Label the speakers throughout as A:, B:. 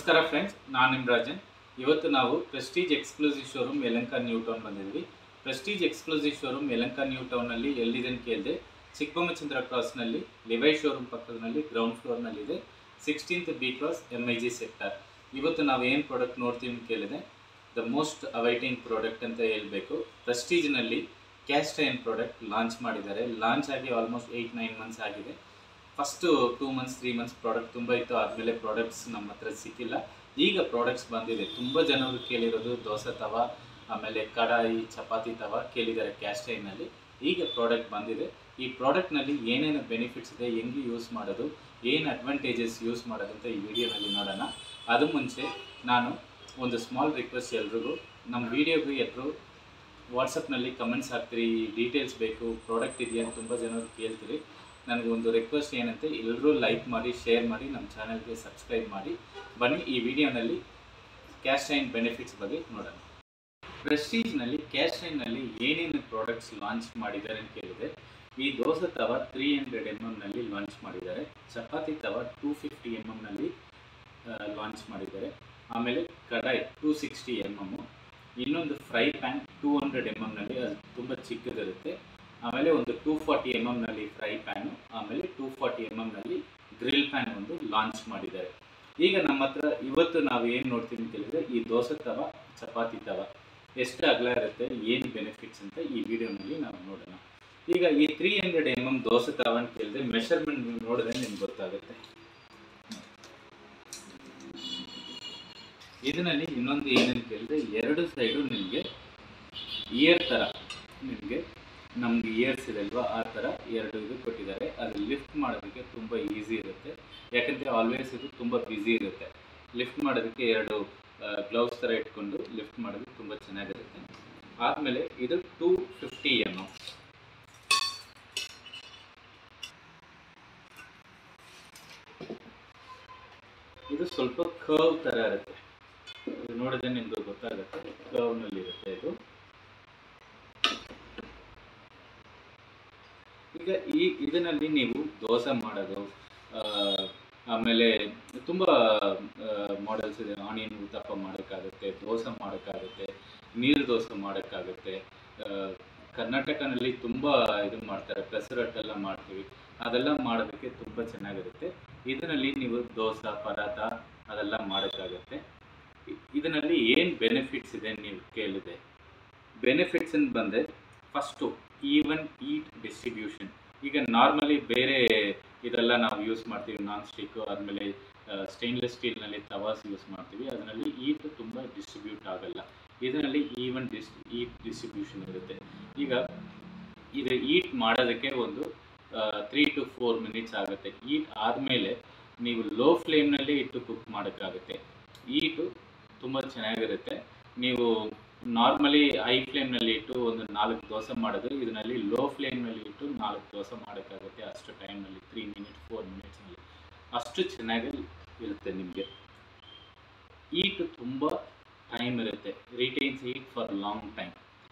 A: ನಮಸ್ಕಾರ ಫ್ರೆಂಡ್ಸ್ ನಾನು ನಿಮ್ಮ ರಾಜನ್ ಇವತ್ತು ನಾವು prestige exclusive showroom Yelahanka new town ಬಂದಿದ್ವಿ prestige exclusive showroom Yelahanka new ಟೌನಲ್ಲಿ ಎಲ್ಲಿದೆ ಅಂತ ಕೇಳಿದೆ ಚಿಕ್ಕಬೊಮ್ಮಚಂದ್ರ ಕ್ರಾಸ್ನಲ್ಲಿ ಲಿವೈ ಶೋರೂಮ್ ಪಕ್ಕದಲ್ಲಿ ಗ್ರೌಂಡ್ ಫ್ಲೋರ್ನಲ್ಲಿದೆ sixteenth B cross M I G sector ಇವತ್ತು ನಾವು ಏನು ಪ್ರಾಡಕ್ಟ್ ನೋಡ್ತೀವಿ ಅಂತ ಕೇಳಿದೆ ದ ಮೋಸ್ಟ್ ಅವೈಟಿಂಗ್ ಪ್ರಾಡಕ್ಟ್ ಅಂತ ಹೇಳ್ಬೇಕು ಪ್ರೆಸ್ಟೀಜ್ನಲ್ಲಿ ಕ್ಯಾಸ್ಟ್ ಐನ್ ಪ್ರಾಡಕ್ಟ್ ಲಾಂಚ್ ಮಾಡಿದ್ದಾರೆ ಲಾಂಚ್ ಆಗಿ ಆಲ್ಮೋಸ್ಟ್ ಏಯ್ಟ್ ನೈನ್ ಮಂತ್ಸ್ ಆಗಿದೆ first two months three months product ತುಂಬ ಇತ್ತು ಆದಮೇಲೆ ಪ್ರಾಡಕ್ಟ್ಸ್ ನಮ್ಮ ಹತ್ರ ಸಿಕ್ಕಿಲ್ಲ ಈಗ ಪ್ರಾಡಕ್ಟ್ಸ್ ಬಂದಿದೆ ತುಂಬ ಜನರು ಕೇಳಿರೋದು ದೋಸೆ ತವ ಆಮೇಲೆ ಕಡಾಯಿ ಚಪಾತಿ ತವ ಕೇಳಿದ್ದಾರೆ ಕ್ಯಾಸ್ಟ್ ಐನಲ್ಲಿ ಈಗ ಪ್ರಾಡಕ್ಟ್ ಬಂದಿದೆ ಈ ಪ್ರಾಡಕ್ಟ್ನಲ್ಲಿ ಏನೇನು ಬೆನಿಫಿಟ್ಸ್ ಇದೆ ಹೆಂಗೆ ಯೂಸ್ ಮಾಡೋದು ಏನು ಅಡ್ವಾಂಟೇಜಸ್ ಯೂಸ್ ಮಾಡೋದು ಅಂತ ಈ ವಿಡಿಯೋನಲ್ಲಿ ನೋಡೋಣ ಅದು ಮುಂಚೆ ನಾನು ಒಂದು ಸ್ಮಾಲ್ ರಿಕ್ವೆಸ್ಟ್ ಎಲ್ರಿಗೂ ನಮ್ಮ ವಿಡಿಯೋಗೂ ಎಲ್ಲರೂ ವಾಟ್ಸಪ್ನಲ್ಲಿ ಕಮೆಂಟ್ಸ್ ಹಾಕ್ತೀರಿ ಡೀಟೇಲ್ಸ್ ಬೇಕು ಪ್ರಾಡಕ್ಟ್ ಇದೆಯಾ ಅಂತ ತುಂಬ ಜನರು ಕೇಳ್ತೀರಿ ನನಗೆ ಒಂದು ರಿಕ್ವೆಸ್ಟ್ ಏನಂತೆ ಎಲ್ಲರೂ ಲೈಕ್ ಮಾಡಿ ಶೇರ್ ಮಾಡಿ ನಮ್ಮ ಚಾನಲ್ಗೆ ಸಬ್ಸ್ಕ್ರೈಬ್ ಮಾಡಿ ಬನ್ನಿ ಈ ವಿಡಿಯೋನಲ್ಲಿ ಕ್ಯಾಶ್ ಐನ್ ಬೆನಿಫಿಟ್ಸ್ ಬಗ್ಗೆ ನೋಡೋಣ ಪ್ರೆಸ್ಟೀಜ್ನಲ್ಲಿ ಕ್ಯಾಶ್ ಐನ್ನಲ್ಲಿ ಏನೇನು ಪ್ರಾಡಕ್ಟ್ಸ್ ಲಾಂಚ್ ಮಾಡಿದ್ದಾರೆ ಅಂತ ಕೇಳಿದೆ ಈ dosa tawa three hundred M ಎಮ್ನಲ್ಲಿ ಲಾಂಚ್ ಮಾಡಿದ್ದಾರೆ chapati tawa two fifty M ಎಮ್ನಲ್ಲಿ ಲಾಂಚ್ ಮಾಡಿದ್ದಾರೆ ಆಮೇಲೆ kadai two sixty M M ಇನ್ನೊಂದು fry pan two hundred M ಎಮ್ನಲ್ಲಿ ಅದು ತುಂಬ ಚಿಕ್ಕದಿರುತ್ತೆ ಆಮೇಲೆ ಒಂದು ಟೂ ಫಾರ್ಟಿ ಎಮ್ ಎಮ್ನಲ್ಲಿ ಫ್ರೈ ಪ್ಯಾನು ಆಮೇಲೆ ಟೂ ಫಾರ್ಟಿ ಎಮ್ ಎಮ್ನಲ್ಲಿ ಗ್ರಿಲ್ ಪ್ಯಾನ್ ಒಂದು ಲಾಂಚ್ ಮಾಡಿದ್ದಾರೆ ಈಗ ನಮ್ಮ ಹತ್ರ ಇವತ್ತು ನಾವು ಏನು ನೋಡ್ತೀವಿ ಅಂತ ಕೇಳಿದ್ರೆ ಈ ದೋಸೆ ತವ ಚಪಾತಿ ತವ ಎಷ್ಟು ಅಗಲ ಇರುತ್ತೆ ಏನು ಬೆನಿಫಿಟ್ಸ್ ಅಂತ ಈ ವಿಡಿಯೋನಲ್ಲಿ ನಾವು ನೋಡೋಣ ಈಗ ಈ three hundred M M dosa tawa ಅಂತ ಕೇಳಿದ್ರೆ ಮೆಷರ್ಮೆಂಟ್ ನೀವು ನೋಡಿದ್ರೆ ನಿಮ್ಗೆ ಗೊತ್ತಾಗುತ್ತೆ ಇದರಲ್ಲಿ ಇನ್ನೊಂದು ಏನಂತ ಕೇಳಿದ್ರೆ ಎರಡು ಸೈಡು ನಿಮಗೆ ಇಯರ್ ಥರ ನಿಮಗೆ ನಮ್ಗೆ ಇಯರ್ಸ್ ಇದೆ ಅಲ್ವಾ ಆ ಥರ ಎರಡು ಇದು ಕೊಟ್ಟಿದ್ದಾರೆ ಅದು ಲಿಫ್ಟ್ ಮಾಡೋದಕ್ಕೆ ತುಂಬ ಈಸಿ ಇರುತ್ತೆ ಯಾಕಂದರೆ ಆಲ್ವೇಸ್ ಇದು ತುಂಬ ಬ್ಯುಸಿ ಇರುತ್ತೆ ಲಿಫ್ಟ್ ಮಾಡೋದಕ್ಕೆ ಎರಡು ಗ್ಲೌಸ್ ಥರ ಇಟ್ಕೊಂಡು ಲಿಫ್ಟ್ ಮಾಡೋದಕ್ಕೆ ತುಂಬ ಚೆನ್ನಾಗಿರುತ್ತೆ ಆದಮೇಲೆ ಇದು ಟೂ ಫಿಫ್ಟಿ ಎಮ್ ಎಮ್ ಇದು ಸ್ವಲ್ಪ ಕರ್ವ್ ಥರ ಇರುತ್ತೆ ಇದು ನೋಡಿದ್ರೆ ನಿಮ್ಗೆ ಗೊತ್ತಾಗುತ್ತೆ ಕರ್ವ್ನಲ್ಲಿ ಇರುತ್ತೆ ಇದು ಈಗ ಈ ಇದರಲ್ಲಿ ನೀವು ದೋಸೆ ಮಾಡೋದು ಆ, ಆಮೇಲೆ ತುಂಬ ಮಾಡೆಲ್ಸ್ ಇದೆ ಆನಿಯನ್ ಉತ್ತಪ್ಪ ಮಾಡೋಕ್ಕಾಗುತ್ತೆ ದೋಸೆ ಮಾಡೋಕ್ಕಾಗುತ್ತೆ ನೀರು ದೋಸೆ ಮಾಡೋಕ್ಕಾಗುತ್ತೆ ಆ, ಕರ್ನಾಟಕನಲ್ಲಿ ತುಂಬ ಇದು ಮಾಡ್ತಾರೆ ಪೆಸರಟ್ ಎಲ್ಲ ಮಾಡ್ತೀವಿ ಅದೆಲ್ಲ ಮಾಡೋದಕ್ಕೆ ತುಂಬ ಚೆನ್ನಾಗಿರುತ್ತೆ ಇದರಲ್ಲಿ ನೀವು ದೋಸೆ ಪರಾತ ಅದೆಲ್ಲ ಮಾಡೋಕ್ಕಾಗುತ್ತೆ ಇ- ಇದರಲ್ಲಿ ಏನು ಬೆನಿಫಿಟ್ಸ್ ಇದೆ ನೀವು ಕೇಳಿದೆ ಬೆನಿಫಿಟ್ಸ್ ಅಂತ ಬಂದರೆ ಫಸ್ಟು ಈವನ್ ಈಟ್ ಡಿಸ್ಟ್ರಿಬ್ಯೂಷನ್ ಈಗ ನಾರ್ಮಲಿ ಬೇರೆ ಇದೆಲ್ಲ ನಾವು ಯೂಸ್ ಮಾಡ್ತೀವಿ ನಾನ್ ಸ್ಟಿಕ್ಕು ಆದಮೇಲೆ ಸ್ಟೇನ್ಲೆಸ್ ಸ್ಟೀಲ್ನಲ್ಲಿ ತವಾಸ್ ಯೂಸ್ ಮಾಡ್ತೀವಿ ಅದರಲ್ಲಿ ಈಟ್ ತುಂಬ ಡಿಸ್ಟ್ರಿಬ್ಯೂಟ್ ಆಗಲ್ಲ ಇದರಲ್ಲಿ ಈವನ್ ಡಿಸ್ ಈಟ್ ಡಿಸ್ಟ್ರಿಬ್ಯೂಷನ್ ಇರುತ್ತೆ ಈಗ ಇದು ಈಟ್ ಮಾಡೋದಕ್ಕೆ ಒಂದು ತ್ರೀ ಟು ಫೋರ್ ಮಿನಿಟ್ಸ್ ಆಗುತ್ತೆ ಈಟ್ ಆದಮೇಲೆ ನೀವು ಲೋ ಫ್ಲೇಮ್ನಲ್ಲಿ ಇಟ್ಟು ಕುಕ್ ಮಾಡೋಕ್ಕಾಗುತ್ತೆ ಈಟು ತುಂಬ ಚೆನ್ನಾಗಿರುತ್ತೆ ನೀವು ನಾರ್ಮಲಿ ಹೈ ಫ್ಲೇಮ್ನಲ್ಲಿ ಇಟ್ಟು ಒಂದು ನಾಲ್ಕು ದೋಸೆ ಮಾಡಿದ್ರೆ ಇದರಲ್ಲಿ ಲೋ ಫ್ಲೇಮ್ನಲ್ಲಿ ಇಟ್ಟು ನಾಲ್ಕು ದೋಸೆ ಮಾಡೋಕ್ಕಾಗುತ್ತೆ ಅಷ್ಟು ಟೈಮ್ನಲ್ಲಿ ತ್ರೀ ಮಿನಿಟ್ಸ್ ಫೋರ್ ಮಿನಿಟ್ಸ್ನಲ್ಲಿ ಅಷ್ಟು ಚೆನ್ನಾಗಿ ಇರುತ್ತೆ ನಿಮಗೆ ಈಟು ತುಂಬ ಟೈಮ್ ಇರುತ್ತೆ retains heat for long time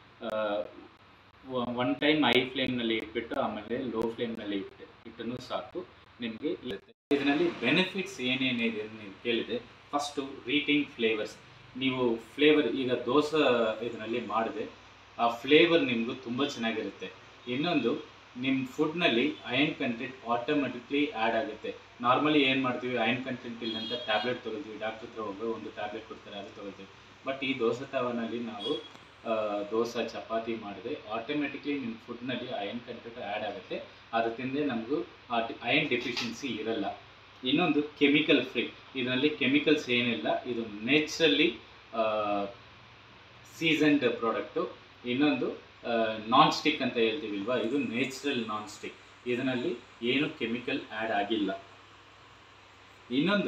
A: one time high ಫ್ಲೇಮ್ನಲ್ಲಿ ಇಟ್ಬಿಟ್ಟು ಆಮೇಲೆ ಲೋ ಫ್ಲೇಮ್ನಲ್ಲಿ ಇಟ್ಟು ಇಟ್ಟನು ಸಾಕು ನಿಮಗೆ ಇರುತ್ತೆ ಇದರಲ್ಲಿ ಬೆನಿಫಿಟ್ಸ್ ಏನೇನಿದೆ ಅಂತ ನೀವು ಕೇಳಿದೆ ಫಸ್ಟು ರೀಟಿಂಗ್ ಫ್ಲೇವರ್ಸ್ ನೀವು ಫ್ಲೇವರ್ ಈಗ ದೋಸೆ ಇದರಲ್ಲಿ ಮಾಡಿದೆ ಆ ಫ್ಲೇವರ್ ನಿಮಗೂ ತುಂಬ ಚೆನ್ನಾಗಿರುತ್ತೆ ಇನ್ನೊಂದು ನಿಮ್ಮ ಫುಡ್ನಲ್ಲಿ ಅಯನ್ ಕಂಟೆಂಟ್ ಆಟೋಮೆಟಿಕ್ಲಿ ಆ್ಯಡ್ ಆಗುತ್ತೆ ನಾರ್ಮಲಿ ಏನು ಮಾಡ್ತೀವಿ ಅಯನ್ ಕಂಟೆಂಟ್ ಇಲ್ಲ ಅಂತ ಟ್ಯಾಬ್ಲೆಟ್ ತೊಗೊಳ್ತೀವಿ ಡಾಕ್ಟ್ರ್ ಹತ್ರ ಹೋಗಿ ಒಂದು ಟ್ಯಾಬ್ಲೆಟ್ ಕೊಡ್ತಾರೆ ಅದು ತೊಗೊಳ್ತೀವಿ ಬಟ್ ಈ ದೋಸೆ ತವನಲ್ಲಿ ನಾವು ಆ, ದೋಸೆ ಚಪಾತಿ ಮಾಡಿದ್ರೆ ಆಟೋಮೆಟಿಕ್ಲಿ ನಿಮ್ಮ ಫುಡ್ನಲ್ಲಿ ಅಯನ್ ಕಂಟೆಂಟ್ ಆ್ಯಡ್ ಆಗುತ್ತೆ ಅದು ತಿಂದರೆ ನಮಗೂ ಆ ಅಯನ್ ಡೆಫಿಷಿಯನ್ಸಿ ಇರಲ್ಲ ಇನ್ನೊಂದು ಕೆಮಿಕಲ್ ಫ್ರೀ ಇದರಲ್ಲಿ ಕೆಮಿಕಲ್ಸ್ ಏನಿಲ್ಲ ಇದು ನೇಚರಲಿ ಸೀಸನ್ಡ್ ಪ್ರಾಡಕ್ಟು ಇನ್ನೊಂದು ನಾನ್ ಸ್ಟಿಕ್ ಅಂತ ಹೇಳ್ತೀವಿಲ್ವಾ ಇದು ನೇಚರಲ್ ನಾನ್ ಸ್ಟಿಕ್ ಇದರಲ್ಲಿ ಏನು ಕೆಮಿಕಲ್ ಆ್ಯಡ್ ಆಗಿಲ್ಲ ಇನ್ನೊಂದು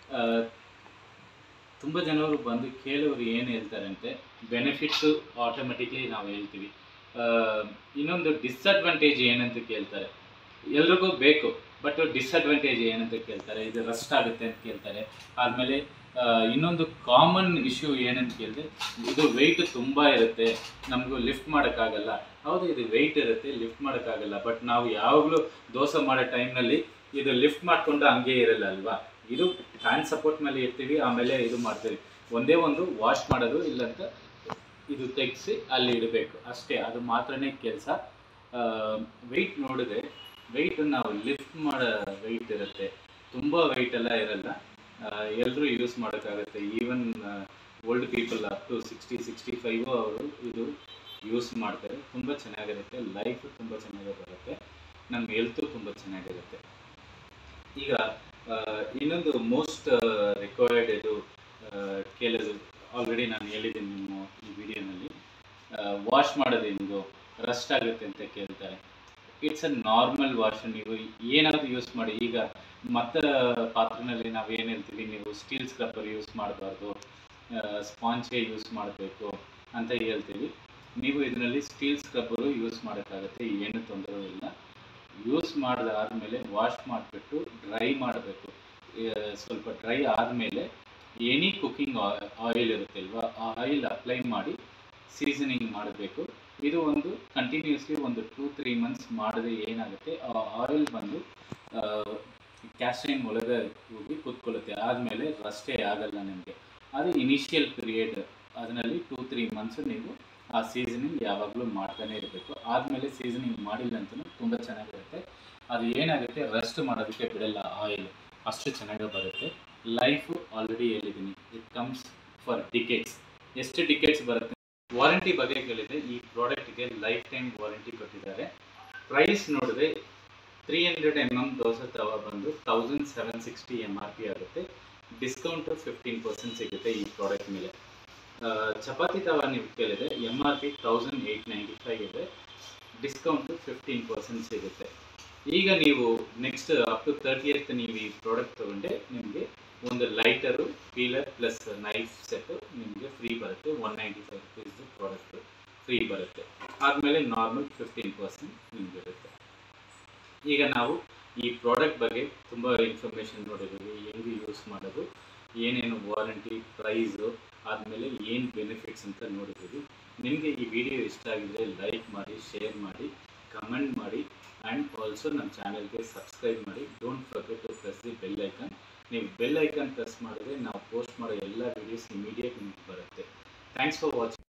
A: ತುಂಬ ಜನರು ಬಂದು ಕೇಳೋರು ಏನು ಹೇಳ್ತಾರಂತೆ ಬೆನಿಫಿಟ್ಸು ಆಟೋಮೆಟಿಕ್ಲಿ ನಾವು ಹೇಳ್ತೀವಿ ಆ, ಇನ್ನೊಂದು ಡಿಸ್ಅಡ್ವಾಂಟೇಜ್ ಏನಂತ ಕೇಳ್ತಾರೆ ಎಲ್ರಿಗೂ ಬೇಕು ಬಟ್ ಡಿಸ್ಅಡ್ವಾಂಟೇಜ್ ಏನಂತ ಕೇಳ್ತಾರೆ ಇದು ರಸ್ಟ್ ಆಗುತ್ತೆ ಅಂತ ಕೇಳ್ತಾರೆ ಆದಮೇಲೆ ಇನ್ನೊಂದು ಕಾಮನ್ ಇಶ್ಯೂ ಏನಂತ ಕೇಳಿದ್ರೆ ಇದು ವೆಯ್ಟ್ ತುಂಬ ಇರುತ್ತೆ ನಮಗೂ ಲಿಫ್ಟ್ ಮಾಡೋಕ್ಕಾಗಲ್ಲ ಹೌದು ಇದು ವೆಯ್ಟ್ ಇರುತ್ತೆ ಲಿಫ್ಟ್ ಮಾಡೋಕ್ಕಾಗಲ್ಲ ಬಟ್ ನಾವು ಯಾವಾಗಲೂ ದೋಸೆ ಮಾಡೋ ಟೈಮ್ನಲ್ಲಿ ಇದು ಲಿಫ್ಟ್ ಮಾಡಿಕೊಂಡು ಹಂಗೆ ಇರಲ್ಲ ಅಲ್ವಾ ಇದು ಫ್ಯಾನ್ ಸಪೋರ್ಟ್ ಮೇಲೆ ಇರ್ತೀವಿ ಆಮೇಲೆ ಇದು ಮಾಡ್ತೀವಿ ಒಂದೇ ಒಂದು ವಾಶ್ ಮಾಡೋದು ಇಲ್ಲಂತ ಇದು ತೆಗೆಸಿ ಅಲ್ಲಿ ಇಡಬೇಕು ಅಷ್ಟೇ ಅದು ಮಾತ್ರನೇ ಕೆಲಸ ವೆಯ್ಟ್ ನೋಡಿದ್ರೆ ವೆಯ್ಟ್ ನಾವು ಲಿಫ್ಟ್ ಮಾಡೋ ವೆಯ್ಟ್ ಇರುತ್ತೆ ತುಂಬ ವೆಯ್ಟ್ ಎಲ್ಲ ಇರಲ್ಲ ಎಲ್ಲರೂ ಯೂಸ್ ಮಾಡೋಕ್ಕಾಗುತ್ತೆ even old people up to sixty sixty five ಅವರು ಇದು ಯೂಸ್ ಮಾಡ್ತಾರೆ ತುಂಬ ಚೆನ್ನಾಗಿರುತ್ತೆ ಲೈಫ್ ತುಂಬ ಚೆನ್ನಾಗಿ ಬರುತ್ತೆ ನಮ್ಮ ಹೆಲ್ತು ತುಂಬ ಚೆನ್ನಾಗಿರುತ್ತೆ ಈಗ ಆ, ಇನ್ನೊಂದು ಮೋಸ್ಟ್ ರಿಕ್ವೈರ್ಡ್ ಇದು ಆ, ಕೇಳೋದು ಆಲ್ರೆಡಿ ನಾನು ಹೇಳಿದ್ದೀನಿ ನಿಮ್ಮ ಈ ವಿಡಿಯೋನಲ್ಲಿ ವಾಶ್ ಮಾಡೋದು ಹೆಂಗು ರಸ್ಟ್ ಆಗುತ್ತೆ ಅಂತ ಕೇಳ್ತಾರೆ ಇಟ್ಸ್ ಅ ನಾರ್ಮಲ್ ವಾಶ್ ನೀವು ಏನಾದರೂ ಯೂಸ್ ಮಾಡಿ ಈಗ ಮತ್ತ ಪಾತ್ರೆನಲ್ಲಿ ನಾವು ಏನು ಹೇಳ್ತೀವಿ ನೀವು ಸ್ಟೀಲ್ ಸ್ಕ್ರಬ್ಬರ್ ಯೂಸ್ ಮಾಡಬಾರ್ದು ಸ್ಪಾಂಜೇ ಯೂಸ್ ಮಾಡಬೇಕು ಅಂತ ಹೇಳ್ತೀವಿ ನೀವು ಇದರಲ್ಲಿ ಸ್ಟೀಲ್ ಸ್ಕ್ರಬ್ಬರು ಯೂಸ್ ಮಾಡೋಕ್ಕಾಗುತ್ತೆ ಏನು ತೊಂದರೆ ಇಲ್ಲ ಯೂಸ್ ಮಾಡಿದಾದ್ಮೇಲೆ ವಾಶ್ ಮಾಡಿಬಿಟ್ಟು ಡ್ರೈ ಮಾಡಬೇಕು ಸ್ವಲ್ಪ ಡ್ರೈ ಆದಮೇಲೆ ಎನಿ ಕುಕ್ಕಿಂಗ್ ಆಯಿಲ್ ಇರುತ್ತಲ್ವಾ ಆ ಆಯಿಲ್ ಅಪ್ಲೈ ಮಾಡಿ ಸೀಸನಿಂಗ್ ಮಾಡಬೇಕು ಇದು ಒಂದು ಕಂಟಿನ್ಯೂಸ್ಲಿ ಒಂದು ಟೂ ತ್ರೀ ಮಂತ್ಸ್ ಮಾಡಿದ್ರೆ ಏನಾಗುತ್ತೆ ಆ ಆಯಿಲ್ ಬಂದು ಕ್ಯಾಸ್ಟೈನ್ ಒಳಗೆ ಹೋಗಿ ಕೂತ್ಕೊಳ್ಳುತ್ತೆ ಆದಮೇಲೆ ರಸ್ಟೇ ಆಗಲ್ಲ ನಿಮಗೆ ಅದು ಇನಿಷಿಯಲ್ ಪೀರಿಯಡ್ ಅದರಲ್ಲಿ ಟೂ ತ್ರೀ ಮಂತ್ಸ್ ನೀವು ಆ ಸೀಸನಿಂಗ್ ಯಾವಾಗಲೂ ಮಾಡ್ತಾನೆ ಇರಬೇಕು ಆದಮೇಲೆ ಸೀಸನಿಂಗ್ ಮಾಡಿಲ್ಲ ಅಂತಲೂ ತುಂಬ ಚೆನ್ನಾಗಿರುತ್ತೆ ಅದು ಏನಾಗುತ್ತೆ ರೆಸ್ಟ್ ಮಾಡೋದಕ್ಕೆ ಬಿಡಲ್ಲ ಆಯಿಲ್ ಅಷ್ಟು ಚೆನ್ನಾಗಿ ಬರುತ್ತೆ ಲೈಫು ಆಲ್ರೆಡಿ ಹೇಳಿದ್ದೀನಿ ಇಟ್ ಕಮ್ಸ್ ಫಾರ್ ಟಿಕೆಟ್ಸ್ ಎಷ್ಟು ಟಿಕೆಟ್ಸ್ ಬರುತ್ತೆ ವಾರಂಟಿ ಬಗ್ಗೆ ಕೇಳಿದೆ ಈ ಪ್ರಾಡಕ್ಟ್ಗೆ ಲೈಫ್ ಟೈಮ್ ವಾರಂಟಿ ಕೊಟ್ಟಿದ್ದಾರೆ ಪ್ರೈಸ್ ನೋಡಿದ್ರೆ three hundred M M dosa tawa ಬಂದು thousand seven sixty M R P ಆಗುತ್ತೆ ಡಿಸ್ಕೌಂಟ್ ಫಿಫ್ಟೀನ್ ಪರ್ಸೆಂಟ್ ಸಿಗುತ್ತೆ ಈ ಪ್ರಾಡಕ್ಟ್ ಮೇಲೆ ಆ, ಚಪಾತಿ ತವ ನೀವು ಕೇಳಿದ್ರೆ M R P thousand eight ninety five ಇದೆ ಡಿಸ್ಕೌಂಟ್ ಫಿಫ್ಟೀನ್ ಪರ್ಸೆಂಟ್ ಸಿಗುತ್ತೆ ಈಗ ನೀವು ನೆಕ್ಸ್ಟ್ ಅಪ್ ಟು ತರ್ಟಿಯತ್ ನೀವು ಈ ಪ್ರಾಡಕ್ಟ್ ತಗೊಂಡೆ ನಿಮಗೆ ಒಂದು lighter peeler plus knife set ನಿಮಗೆ ಫ್ರೀ ಬರುತ್ತೆ ಒನ್ ನೈಂಟಿ ಫೈವ್ ರುಪೀಸ್ದು ಪ್ರಾಡಕ್ಟ್ ಫ್ರೀ ಬರುತ್ತೆ ಆದಮೇಲೆ ನಾರ್ಮಲ್ ಫಿಫ್ಟೀನ್ ಪರ್ಸೆಂಟ್ ನಿಮ್ಗೆ ಇರುತ್ತೆ ಈಗ ನಾವು ಈ ಪ್ರಾಡಕ್ಟ್ ಬಗ್ಗೆ ತುಂಬ ಇನ್ಫಾರ್ಮೇಷನ್ ನೋಡಿದ್ದೀವಿ ಹೆಂಗೆ ಯೂಸ್ ಮಾಡೋದು ಏನೇನು ವಾರಂಟಿ ಪ್ರೈಸು ಆದಮೇಲೆ ಏನು ಬೆನಿಫಿಟ್ಸ್ ಅಂತ ನೋಡಿದ್ದೀವಿ ನಿಮಗೆ ಈ ವಿಡಿಯೋ ಇಷ್ಟ ಆಗಿದ್ರೆ ಲೈಕ್ ಮಾಡಿ ಶೇರ್ ಮಾಡಿ ಕಮೆಂಟ್ ಮಾಡಿ ಆ್ಯಂಡ್ ಆಲ್ಸೋ ನಮ್ಮ ಚಾನಲ್ಗೆ ಸಬ್ಸ್ಕ್ರೈಬ್ ಮಾಡಿ don't forget to press the bell icon ನೀವು ಬೆಲ್ ಐಕನ್ ಪ್ರೆಸ್ ಮಾಡಿದ್ರೆ ನಾವು ಪೋಸ್ಟ್ ಮಾಡೋ ಎಲ್ಲ ವೀಡಿಯೋಸ್ ಇಮಿಡಿಯೇಟ್ ನಿಮ್ಗೆ ಬರುತ್ತೆ ಥ್ಯಾಂಕ್ಸ್ ಫಾರ್ ವಾಚಿಂಗ್